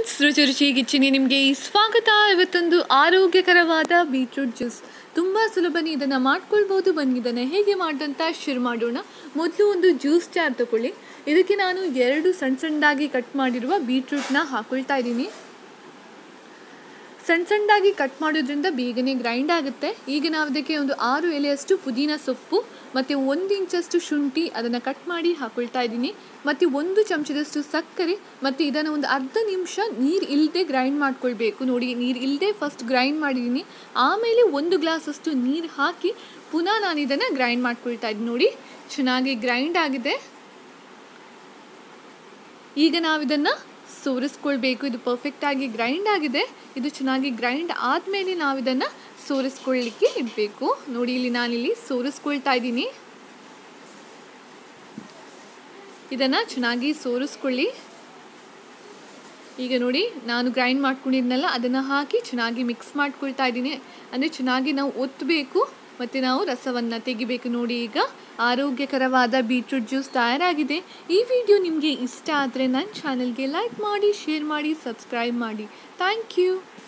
friends ರುಚಿ ರುಚಿ ಕಿಚನ್ಗೆ ನಿಮಗೆ ಸ್ವಾಗತ ಇವತ್ತೊಂದು ಆರೋಗ್ಯಕರವಾದ ಬೀಟ್ರೂಟ್ ಜ್ಯೂಸ್ ತುಂಬ ಸುಲಭನೇ ಇದನ್ನು ಮಾಡ್ಕೊಳ್ಬೋದು ಬನ್ನಿ ಇದನ್ನು ಹೇಗೆ ಮಾಡೋಂತ ಶುರು ಮಾಡೋಣ ಮೊದಲು ಒಂದು ಜ್ಯೂಸ್ ಜಾರ್ ತಗೊಳ್ಳಿ ಇದಕ್ಕೆ ನಾನು ಎರಡು ಸಣ್ಣ ಸಣ್ಣದಾಗಿ ಕಟ್ ಮಾಡಿರುವ ಬೀಟ್ರೂಟ್ನ ಹಾಕೊಳ್ತಾ ಇದ್ದೀನಿ ಸಣ್ಣ ಸಣ್ಣದಾಗಿ ಕಟ್ ಮಾಡೋದ್ರಿಂದ ಬೇಗನೆ ಗ್ರೈಂಡ್ ಆಗುತ್ತೆ ಈಗ ನಾವು ಅದಕ್ಕೆ ಒಂದು ಆರು ಎಲೆಯಷ್ಟು ಪುದೀನ ಸೊಪ್ಪು ಮತ್ತು ಒಂದು ಇಂಚಷ್ಟು ಶುಂಠಿ ಅದನ್ನು ಕಟ್ ಮಾಡಿ ಹಾಕೊಳ್ತಾ ಇದ್ದೀನಿ ಮತ್ತು ಒಂದು ಚಮಚದಷ್ಟು ಸಕ್ಕರೆ ಮತ್ತು ಇದನ್ನು ಒಂದು ಅರ್ಧ ನಿಮಿಷ ನೀರು ಇಲ್ಲದೆ ಗ್ರೈಂಡ್ ಮಾಡ್ಕೊಳ್ಬೇಕು ನೋಡಿ ನೀರು ಇಲ್ಲದೆ ಫಸ್ಟ್ ಗ್ರೈಂಡ್ ಮಾಡಿದ್ದೀನಿ ಆಮೇಲೆ ಒಂದು ಗ್ಲಾಸಷ್ಟು ನೀರು ಹಾಕಿ ಪುನಃ ನಾನು ಇದನ್ನು ಗ್ರೈಂಡ್ ಮಾಡ್ಕೊಳ್ತಾ ಇದ್ದೀನಿ ನೋಡಿ ಚೆನ್ನಾಗಿ ಗ್ರೈಂಡ್ ಆಗಿದೆ ಈಗ ನಾವು ಇದನ್ನು ಸೋರಿಸ್ಕೊಳ್ಬೇಕು ಇದು ಪರ್ಫೆಕ್ಟಾಗಿ ಗ್ರೈಂಡ್ ಆಗಿದೆ ಇದು ಚೆನ್ನಾಗಿ ಗ್ರೈಂಡ್ ಆದಮೇಲೆ ನಾವು ಇದನ್ನು ಸೋರಿಸ್ಕೊಳ್ಳಿಕ್ಕೆ ಇಡಬೇಕು ನೋಡಿ ಇಲ್ಲಿ ನಾನಿಲ್ಲಿ ಸೋರಿಸ್ಕೊಳ್ತಾ ಇದ್ದೀನಿ ಇದನ್ನು ಚೆನ್ನಾಗಿ ಸೋರಿಸ್ಕೊಳ್ಳಿ ಈಗ ನೋಡಿ ನಾನು ಗ್ರೈಂಡ್ ಮಾಡ್ಕೊಂಡಿದ್ನಲ್ಲ ಅದನ್ನು ಹಾಕಿ ಚೆನ್ನಾಗಿ ಮಿಕ್ಸ್ ಮಾಡ್ಕೊಳ್ತಾ ಇದ್ದೀನಿ ಅಂದರೆ ಚೆನ್ನಾಗಿ ನಾವು ಒತ್ತಬೇಕು ಮತ್ತು ನಾವು ರಸವನ್ನು ತೆಗಿಬೇಕು ನೋಡಿ ಈಗ ಆರೋಗ್ಯಕರವಾದ ಬೀಟ್ರೂಟ್ ಜ್ಯೂಸ್ ತಯಾರಾಗಿದೆ ಈ ವಿಡಿಯೋ ನಿಮಗೆ ಇಷ್ಟ ಆದರೆ ನನ್ನ ಚಾನಲ್ಗೆ ಲೈಕ್ ಮಾಡಿ ಶೇರ್ ಮಾಡಿ ಸಬ್ಸ್ಕ್ರೈಬ್ ಮಾಡಿ ಥ್ಯಾಂಕ್ ಯು